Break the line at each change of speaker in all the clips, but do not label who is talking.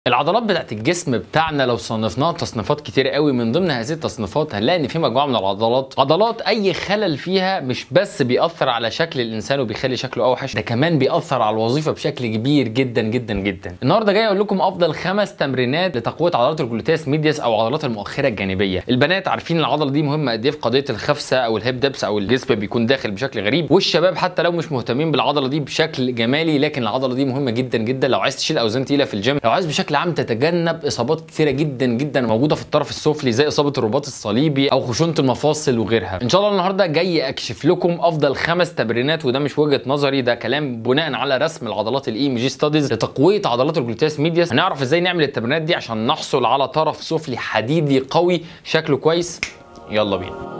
العضلات بتاعت الجسم بتاعنا لو صنفناها تصنيفات كتير قوي من ضمن هذه التصنيفات هنلاقي ان في مجموعه من العضلات عضلات اي خلل فيها مش بس بيأثر على شكل الانسان وبيخلي شكله اوحش ده كمان بيأثر على الوظيفه بشكل كبير جدا جدا جدا النهارده جاي اقول لكم افضل خمس تمرينات لتقويه عضلات الجلوتياس ميدياس او عضلات المؤخره الجانبيه البنات عارفين العضله دي مهمه قد ايه في قضيه الخفسه او الهيب دبس او الجسم بيكون داخل بشكل غريب والشباب حتى لو مش مهتمين بالعضله دي بشكل جمالي لكن العضله دي مهمه جدا جدا لو عايز تشيل اوزان تقيله في الجيم لو عايز بشكل عام تتجنب اصابات كثيره جدا جدا موجوده في الطرف السفلي زي اصابه الرباط الصليبي او خشونه المفاصل وغيرها ان شاء الله النهارده جاي اكشف لكم افضل خمس تمرينات وده مش وجهه نظري ده كلام بناء على رسم العضلات الاي ام جي ستاديز لتقويه عضلات الجلوتياس ميدياس هنعرف ازاي نعمل التمرينات دي عشان نحصل على طرف سفلي حديدي قوي شكله كويس يلا بينا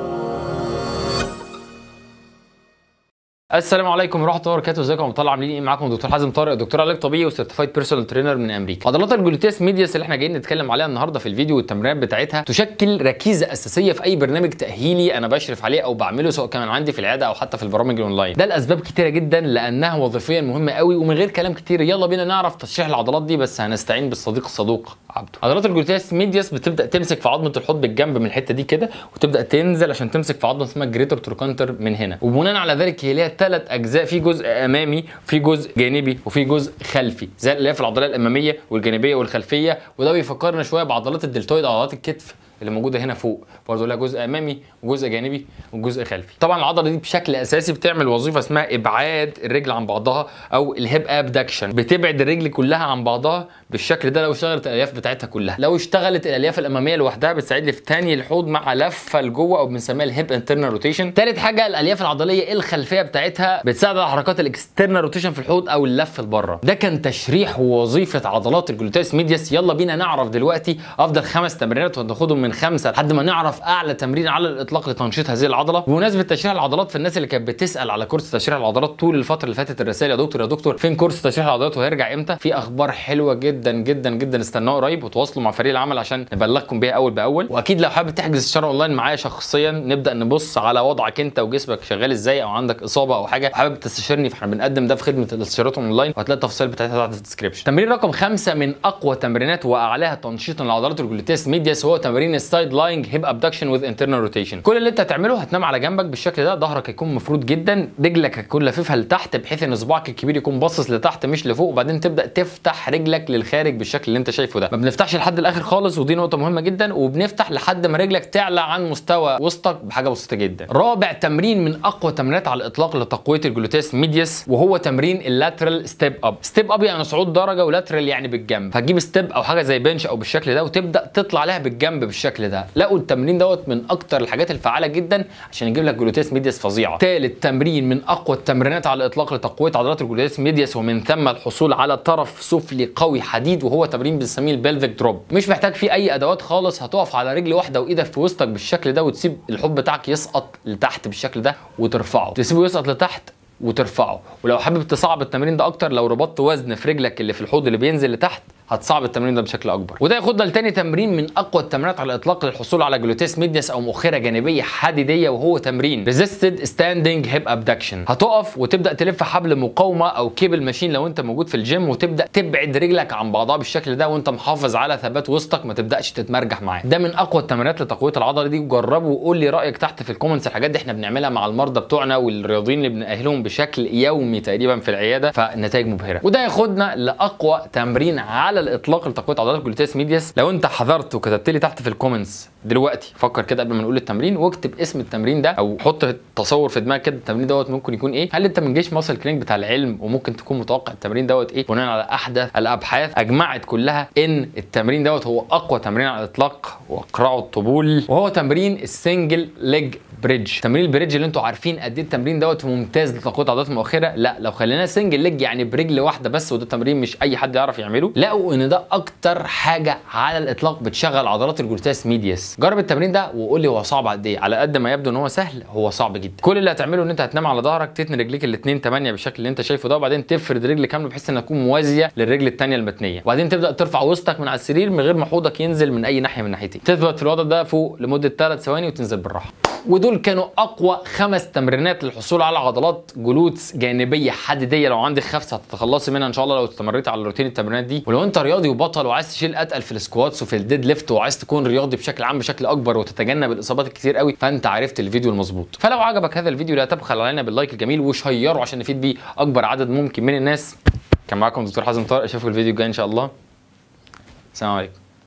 السلام عليكم ورحمه الله وبركاته ازيكم ابطال عاملين ايه معاكم دكتور حازم طارق دكتور علاج طبيعي وسيرتيفايد بيرسونال ترينر من امريكا عضلات الجلوتيس ميدياس اللي احنا جايين نتكلم عليها النهارده في الفيديو والتمرينات بتاعتها تشكل ركيزه اساسيه في اي برنامج تاهيلي انا بشرف عليه او بعمله سواء كان عندي في العياده او حتى في البرامج الاونلاين ده لاسباب كتيره جدا لانها وظيفيا مهمه قوي ومن غير كلام كتير يلا بينا نعرف تشريح العضلات دي بس هنستعين بالصديق الصدوق عبده عضلات الجلوتيس ميدياس بتبدا تمسك في عظمه الحوض بالجنب من الحته دي كده وتبدا تنزل عشان تمسك في عظمه اسمها جريتر تروكانتر من هنا وبناء على ذلك هي ليها ثلاث اجزاء في جزء امامي وفي جزء جانبي وفي جزء خلفي زي اللي هي في العضلات الاماميه والجانبيه والخلفيه وده بيفكرنا شويه بعضلات الدلتويد عضلات الكتف اللي موجوده هنا فوق برضه لها جزء امامي وجزء جانبي وجزء خلفي طبعا العضله دي بشكل اساسي بتعمل وظيفه اسمها ابعاد الرجل عن بعضها او الهيب ابدكشن بتبعد الرجل كلها عن بعضها بالشكل ده لو اشتغلت الالياف بتاعتها كلها لو اشتغلت الالياف الاماميه لوحدها بتساعد لي في تاني الحوض مع لفه لجوه او بنسميها الهيب انترنال روتيشن تالت حاجه الالياف العضليه الخلفيه بتاعتها بتساعد على حركات الاكسترنال روتيشن في الحوض او اللف لبره ده كان تشريح ووظيفه عضلات الجلوتيس ميدياس يلا بينا نعرف دلوقتي افضل خمس تمرينات وهناخدهم من خمسه لحد ما نعرف اعلى تمرين على الاطلاق لتنشيط هذه العضله بمناسبه تشريح العضلات في الناس اللي كانت بتسال على كورس تشريح العضلات طول الفتره اللي فاتت الرسائل يا دكتور يا دكتور فين كورس تشريح العضلات وهيرجع امتى في اخبار حلوه جدا جدا جدا استنوها قريب وتواصلوا مع فريق العمل عشان نبلغكم بيها اول باول واكيد لو حابب تحجز استشاره اونلاين معايا شخصيا نبدا نبص على وضعك انت وجسمك شغال ازاي او عندك اصابه او حاجه حابب تستشيرني فاحنا بنقدم ده في خدمه الاستشارات اونلاين وهتلاقي التفاصيل بتاعتها تحت الديسكربشن تمرين رقم خمسة من اقوى تمرينات واعلاها تنشيطا لعضلات الجلوتيس ميدياس هو تمرين السايد لاينج هيب ابدكشن وذ انترنال روتيشن كل اللي انت هتعمله هتنام على جنبك بالشكل ده ظهرك هيكون مفروض جدا رجلك هتكون لاففها لتحت بحيث ان صباعك الكبير يكون باصص لتحت مش لفوق وبعدين تبدا تفتح رجلك للخارج بالشكل اللي انت شايفه ده ما بنفتحش لحد الاخر خالص ودي نقطه مهمه جدا وبنفتح لحد ما رجلك تعلى عن مستوى وسطك بحاجه بسيطه جدا رابع تمرين من اقوى تمرينات على الاطلاق لتقويه الجلوتيس ميدياس وهو تمرين اللاترال ستيب اب ستيب اب يعني صعود درجه ولاترال يعني بالجنب هتجيب ستيب او حاجه زي بنش او بالشكل ده وتبدا تطلع عليها بالجنب بالشكل ده لقوا التمرين دوت من اكتر الحاجات الفعاله جدا عشان يجيب لك جلوتيس ميدياس فظيعه ثالث تمرين من اقوى التمرينات على الاطلاق لتقويه عضلات الجلوتيس ميدياس ومن ثم الحصول على طرف سفلي قوي حديد وهو تمرين بنسميه البلفيك دروب مش محتاج فيه اي ادوات خالص هتقف على رجل واحده وايدك في وسطك بالشكل ده وتسيب الحب بتاعك يسقط لتحت بالشكل ده وترفعه تسيبه يسقط لتحت وترفعه ولو حابب تصعب التمرين ده اكتر لو ربطت وزن في رجلك اللي في الحوض اللي بينزل لتحت هتصعب التمرين ده بشكل اكبر وده ياخدنا لتاني تمرين من اقوى التمرينات على الاطلاق للحصول على جلوتيس ميدياس او مؤخره جانبيه حديديه وهو تمرين ريزيستد ستاندنج هيب ابدكشن هتقف وتبدا تلف حبل مقاومه او كيبل ماشين لو انت موجود في الجيم وتبدا تبعد رجلك عن بعضها بالشكل ده وانت محافظ على ثبات وسطك ما تبداش تتمرجح معاه ده من اقوى التمرينات لتقويه العضله دي جربه وقول لي رايك تحت في الكومنتس الحاجات دي احنا بنعملها مع المرضى بتوعنا والرياضيين اللي بنأهلهم بشكل يومي تقريبا في العياده فالنتائج مبهره وده ياخدنا لاقوى تمرين على الاطلاق لتقويه عضلات الجلوتيس ميدياس لو انت حضرت وكتبت لي تحت في الكومنتس دلوقتي فكر كده قبل ما نقول التمرين واكتب اسم التمرين ده او حط تصور في دماغك كده التمرين دوت ممكن يكون ايه هل انت من جيش مصر كلينيك بتاع العلم وممكن تكون متوقع التمرين دوت ايه بناء على احدث الابحاث اجمعت كلها ان التمرين دوت هو اقوى تمرين على الاطلاق واقرعوا الطبول وهو تمرين السنجل ليج بريدج تمرين البريدج اللي انتوا عارفين قد ايه التمرين دوت ممتاز لتقويه عضلات المؤخره لا لو خليناه سنجل ليج يعني برجل واحده بس وده تمرين مش اي حد يعرف يعمله لقوا ان ده اكتر حاجه على الاطلاق بتشغل عضلات الجلوتيس ميدياس جرب التمرين ده وقول لي هو صعب قد ايه على قد ما يبدو ان هو سهل هو صعب جدا كل اللي هتعمله ان انت هتنام على ظهرك تتني رجليك الاثنين 8 بالشكل اللي انت شايفه ده وبعدين تفرد رجل كامله بحيث انها تكون موازيه للرجل الثانيه المتنيه وبعدين تبدا ترفع وسطك من على السرير من غير ما حوضك ينزل من اي ناحيه من ناحيتين تثبت في الوضع ده فوق لمده 3 ثواني وتنزل بالراحه ودول كانوا اقوى خمس تمرينات للحصول على عضلات جلوتس جانبيه حديديه لو عندك خفس هتتخلصي منها ان شاء الله لو استمريتي على روتين التمرينات دي ولو انت رياضي وبطل وعايز تشيل اتقل في السكواتس وفي الديد ليفت وعايز تكون رياضي بشكل عام بشكل اكبر وتتجنب الاصابات الكتير قوي فانت عرفت الفيديو المظبوط فلو عجبك هذا الفيديو لا تبخل علينا باللايك الجميل وشيره عشان نفيد بيه اكبر عدد ممكن من الناس كان معاكم دكتور حازم طارق اشوفكم الفيديو الجاي ان شاء الله السلام عليكم